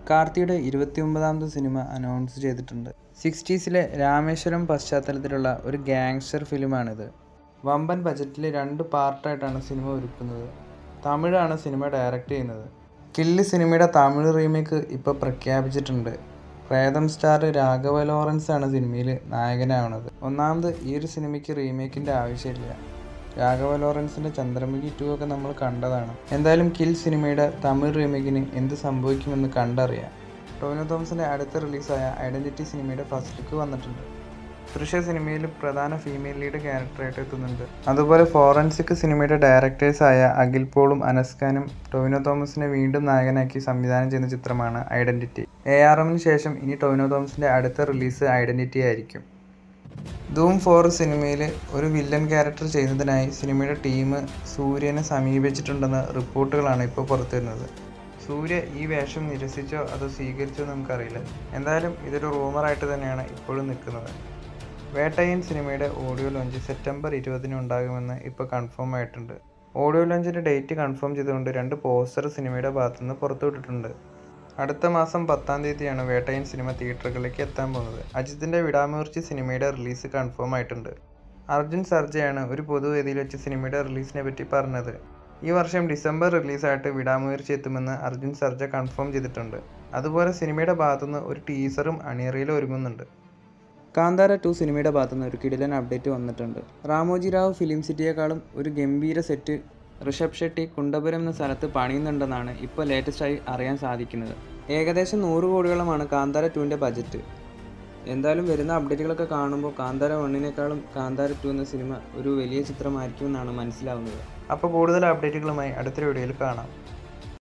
കാർത്തിയുടെ ഇരുപത്തിയൊമ്പതാമത് cinema announce ചെയ്തിട്ടുണ്ട് സിക്സ്റ്റീസിലെ രാമേശ്വരം പശ്ചാത്തലത്തിലുള്ള ഒരു ഗാങ്സ്റ്റർ ഫിലിമാണിത് വമ്പൻ ബജറ്റിൽ രണ്ട് പാർട്ടായിട്ടാണ് സിനിമ ഒരുക്കുന്നത് തമിഴാണ് സിനിമ ഡയറക്റ്റ് ചെയ്യുന്നത് കില്ല് സിനിമയുടെ തമിഴ് റീമേക്ക് ഇപ്പോൾ പ്രഖ്യാപിച്ചിട്ടുണ്ട് പ്രേതം സ്റ്റാർ രാഘവ ലോറൻസ് ആണ് സിനിമയിൽ നായകനാവുന്നത് ഒന്നാമത് ഈ ഒരു സിനിമയ്ക്ക് റീമേക്കിൻ്റെ ആവശ്യമില്ല രാഘവ ലോറൻസിൻ്റെ ചന്ദ്രമുഖി ടു ഒക്കെ നമ്മൾ കണ്ടതാണ് എന്തായാലും കിൽ സിനിമയുടെ തമിഴ് റീമേക്കിന് എന്ത് സംഭവിക്കുമെന്ന് കണ്ടറിയാം ടോവിനോ തോമസിൻ്റെ അടുത്ത റിലീസായ ഐഡൻറ്റിറ്റി സിനിമയുടെ ഫസ്റ്റ് ലുക്ക് വന്നിട്ടുണ്ട് ദൃശ്യ സിനിമയിൽ പ്രധാന ഫീമെയിൽ ലീഡ് ക്യാരക്ടറായിട്ട് എത്തുന്നുണ്ട് അതുപോലെ ഫോറൻസിക് സിനിമയുടെ ഡയറക്ടേഴ്സായ അഖിൽ പോളും അനസ്ഖാനും ടൊവിനോ തോമസിനെ വീണ്ടും നായകനാക്കി സംവിധാനം ചെയ്യുന്ന ചിത്രമാണ് ഐഡൻറ്റിറ്റി എ ആർ എമ്മിന് ശേഷം ഇനി ടൊവിനോ തോമസിൻ്റെ അടുത്ത റിലീസ് ഐഡൻറ്റിറ്റി ആയിരിക്കും ധൂം ഫോർ സിനിമയിൽ ഒരു വില്ലൻ ക്യാരക്ടർ ചെയ്യുന്നതിനായി സിനിമയുടെ ടീം സൂര്യനെ സമീപിച്ചിട്ടുണ്ടെന്ന റിപ്പോർട്ടുകളാണ് ഇപ്പോൾ പുറത്തു വരുന്നത് സൂര്യ ഈ വേഷം നിരസിച്ചോ അതോ സ്വീകരിച്ചോ എന്ന് നമുക്കറിയില്ല എന്തായാലും ഇതൊരു റൂമറായിട്ട് തന്നെയാണ് ഇപ്പോഴും നിൽക്കുന്നത് വേട്ടയൻ സിനിമയുടെ ഓഡിയോ ലോഞ്ച് സെപ്റ്റംബർ ഇരുപതിന് ഉണ്ടാകുമെന്ന് ഇപ്പോൾ കൺഫേം ആയിട്ടുണ്ട് ഓഡിയോ ലോഞ്ചിൻ്റെ ഡേറ്റ് കൺഫേം ചെയ്തുകൊണ്ട് രണ്ട് പോസ്റ്റർ സിനിമയുടെ ഭാഗത്തുനിന്ന് പുറത്തുവിട്ടിട്ടുണ്ട് അടുത്ത മാസം പത്താം തീയതിയാണ് വേട്ടയൻ സിനിമ തിയേറ്ററുകളിലേക്ക് എത്താൻ പോകുന്നത് അജിത്തിൻ്റെ വിടാമൂർച്ചി സിനിമയുടെ റിലീസ് കൺഫേം ആയിട്ടുണ്ട് അർജുൻ സർജയാണ് ഒരു പൊതുവേദിയിൽ വെച്ച് സിനിമയുടെ റിലീസിനെ പറ്റി പറഞ്ഞത് ഈ വർഷം ഡിസംബർ റിലീസായിട്ട് വിടാമുയർച്ച എത്തുമെന്ന് അർജുൻ സർജ കൺഫേം ചെയ്തിട്ടുണ്ട് അതുപോലെ സിനിമയുടെ ഭാഗത്തുനിന്ന് ഒരു ടീസറും അണിയറയിൽ ഒരുങ്ങുന്നുണ്ട് കാന്താര ടു സിനിമയുടെ ഭാഗത്തുനിന്ന് ഒരു കിടിലൻ അപ്ഡേറ്റ് വന്നിട്ടുണ്ട് റാമോജി റാവു ഫിലിം സിറ്റിയേക്കാളും ഒരു ഗംഭീര സെറ്റ് ഋഷഭ് ഷെട്ടി കുണ്ടപുരം എന്ന സ്ഥലത്ത് പണിയുന്നുണ്ടെന്നാണ് ഇപ്പോൾ ലേറ്റസ്റ്റായി അറിയാൻ സാധിക്കുന്നത് ഏകദേശം നൂറ് കോടിയോളമാണ് കാന്താര ടുവിൻ്റെ ബജറ്റ് എന്തായാലും വരുന്ന അപ്ഡേറ്റുകളൊക്കെ കാണുമ്പോൾ കാന്താര വണ്ണിനേക്കാളും കാന്താര ടു എന്ന സിനിമ ഒരു വലിയ ചിത്രമായിരിക്കുമെന്നാണ് മനസ്സിലാവുന്നത് അപ്പോൾ കൂടുതൽ അപ്ഡേറ്റുകളുമായി അടുത്തൊരു വീഡിയോയിൽ കാണാം